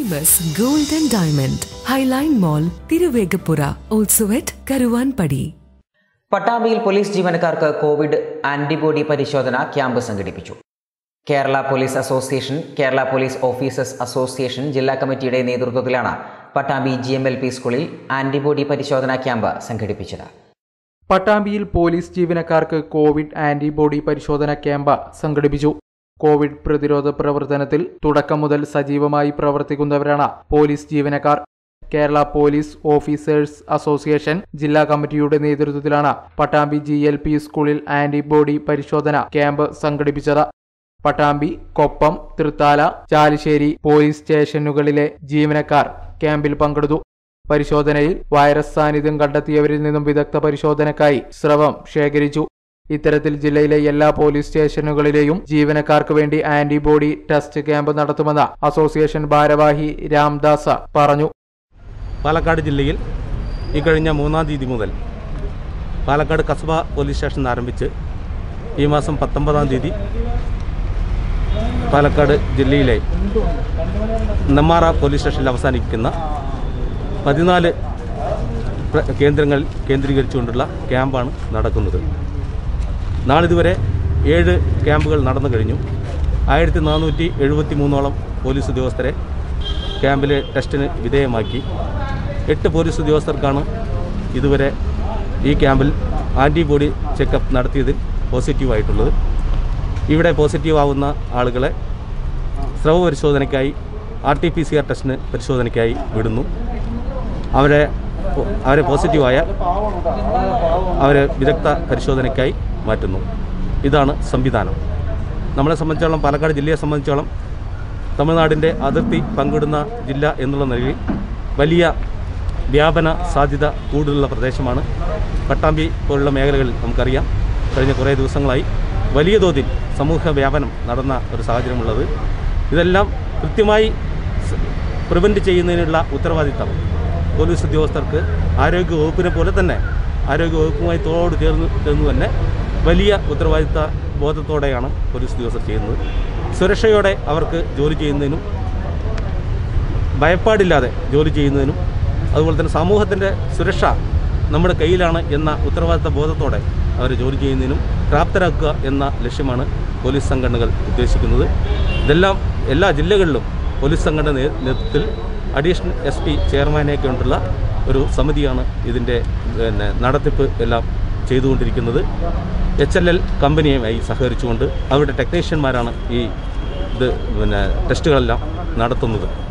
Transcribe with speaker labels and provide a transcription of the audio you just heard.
Speaker 1: famous gold and diamond Highline mall Thiruvegappura also at Karuvanpadi
Speaker 2: പട്ടാമ്പിയിൽ police ജീവനക്കാർക്ക് Covid antibody പരിശോധന camp സംഘടിപ്പിച്ചു Kerala police association Kerala police officers association ജില്ലാ കമ്മിറ്റിയുടെ നേതൃത്വത്തിലാണ് Pattambi G M L P സ്കൂളിൽ ആന്റിബോഡി പരിശോധനാ ക്യാമ്പ് സംഘടിപ്പിച്ചത്
Speaker 3: പട്ടാമ്പിയിൽ പോലീസ് ജീവനക്കാർക്ക് കോവിഡ് ആന്റിബോഡി പരിശോധന ക്യാമ്പ് സംഘടിപ്പിച്ചു കോവിഡ് പ്രതിരോധ പ്രവർത്തനത്തിൽ തുടക്കം മുതൽ സജീവമായി പ്രവർത്തിക്കുന്നവരാണ് പോലീസ് ജീവനക്കാർ കേരള പോലീസ് ഓഫീസേഴ്സ് അസോസിയേഷൻ ജില്ലാ കമ്മിറ്റിയുടെ നേതൃത്വത്തിലാണ് പട്ടാമ്പി ജി എൽ പി സ്കൂളിൽ ആന്റിബോഡി പരിശോധന ക്യാമ്പ് സംഘടിപ്പിച്ചത് പട്ടാമ്പി കൊപ്പം തൃത്താല ചാലിശ്ശേരി പോലീസ് സ്റ്റേഷനുകളിലെ ജീവനക്കാർ ക്യാമ്പിൽ പങ്കെടുത്തു പരിശോധനയിൽ വൈറസ് സാന്നിധ്യം കണ്ടെത്തിയവരിൽ നിന്നും വിദഗ്ധ പരിശോധനയ്ക്കായി സ്രവം ശേഖരിച്ചു ഇത്തരത്തിൽ ജില്ലയിലെ എല്ലാ പോലീസ് സ്റ്റേഷനുകളിലെയും ജീവനക്കാർക്ക് വേണ്ടി ആന്റിബോഡി ടെസ്റ്റ് ക്യാമ്പ് നടത്തുമെന്ന് അസോസിയേഷൻ ഭാരവാഹി രാംദാസ് പറഞ്ഞു
Speaker 4: പാലക്കാട് ജില്ലയിൽ ഈ കഴിഞ്ഞ മൂന്നാം തീയതി മുതൽ പാലക്കാട് കസബ പോലീസ് സ്റ്റേഷൻ ആരംഭിച്ച് ഈ മാസം പത്തൊമ്പതാം തീയതി പാലക്കാട് ജില്ലയിലെ നെമ്മാറ പോലീസ് സ്റ്റേഷനിൽ അവസാനിക്കുന്ന പതിനാല് പ്ര- കേന്ദ്രങ്ങൾ കേന്ദ്രീകരിച്ചുകൊണ്ടുള്ള ക്യാമ്പാണ് നടക്കുന്നത് നാളിതുവരെ ഏഴ് ക്യാമ്പുകൾ നടന്നു കഴിഞ്ഞു ആയിരത്തി നാനൂറ്റി എഴുപത്തി മൂന്നോളം പോലീസ് ഉദ്യോഗസ്ഥരെ ക്യാമ്പിൽ ടെസ്റ്റിന് വിധേയമാക്കി എട്ട് പോലീസ് ഉദ്യോഗസ്ഥർക്കാണ് ഇതുവരെ ഈ ക്യാമ്പിൽ ആൻറ്റിബോഡി ചെക്കപ്പ് നടത്തിയതിൽ പോസിറ്റീവായിട്ടുള്ളത് ഇവിടെ പോസിറ്റീവ് ആവുന്ന ആളുകളെ സ്രവ പരിശോധനയ്ക്കായി R T P C R ടെസ്റ്റിന് പരിശോധനയ്ക്കായി വിടുന്നു അവരെ അവരെ പോസിറ്റീവായ അവരെ വിദഗ്ധ പരിശോധനയ്ക്കായി മാറ്റുന്നു ഇതാണ് സംവിധാനം നമ്മളെ സംബന്ധിച്ചോളം പാലക്കാട് ജില്ലയെ സംബന്ധിച്ചോളം തമിഴ്നാടിൻ്റെ അതിർത്തി പങ്കിടുന്ന ജില്ല എന്നുള്ള നിലയിൽ വലിയ വ്യാപന സാധ്യത കൂടുതലുള്ള പ്രദേശമാണ് പട്ടാമ്പി പോലുള്ള മേഖലകളിൽ നമുക്കറിയാം കഴിഞ്ഞ കുറേ ദിവസങ്ങളായി വലിയ തോതിൽ സമൂഹ വ്യാപനം നടന്ന ഒരു സാഹചര്യമുള്ളത് ഇതെല്ലാം കൃത്യമായി പ്രിവെൻറ്റ് ചെയ്യുന്നതിനുള്ള ഉത്തരവാദിത്തം പോലീസ് ഉദ്യോഗസ്ഥർക്ക് ആരോഗ്യ വകുപ്പിനെ പോലെ തന്നെ ആരോഗ്യ വകുപ്പുമായി തോട് ചേർന്ന് ചേർന്ന് തന്നെ വലിയ ഉത്തരവാദിത്ത ബോധത്തോടെയാണ് പോലീസ് ഉദ്യോഗസ്ഥർ ചെയ്യുന്നത് സുരക്ഷയോടെ അവർക്ക് ജോലി ചെയ്യുന്നതിനും ഭയപ്പാടില്ലാതെ ജോലി ചെയ്യുന്നതിനും അതുപോലെ തന്നെ സമൂഹത്തിൻ്റെ സുരക്ഷ നമ്മുടെ കയ്യിലാണ് എന്ന ഉത്തരവാദിത്ത ബോധത്തോടെ അവർ ജോലി ചെയ്യുന്നതിനും പ്രാപ്തരാക്കുക എന്ന ലക്ഷ്യമാണ് പോലീസ് സംഘടനകൾ ഉദ്ദേശിക്കുന്നത് ഇതെല്ലാം എല്ലാ ജില്ലകളിലും പോലീസ് സംഘടന നേ- നേതൃത്വത്തിൽ അഡീഷണൽ എസ് പി ചെയർമാനെ കൊണ്ടുള്ള ഒരു സമിതിയാണ് ഇതിൻ്റെ പിന്നെ നടത്തിപ്പ് എല്ലാം ചെയ്തുകൊണ്ടിരിക്കുന്നത് എച്ച് എൽ എൽ കമ്പനിയുമായി സഹകരിച്ചുകൊണ്ട് അവരുടെ ടെക്നീഷ്യന്മാരാണ് ഈ ഇത് പിന്നെ ടെസ്റ്റുകളെല്ലാം നടത്തുന്നത്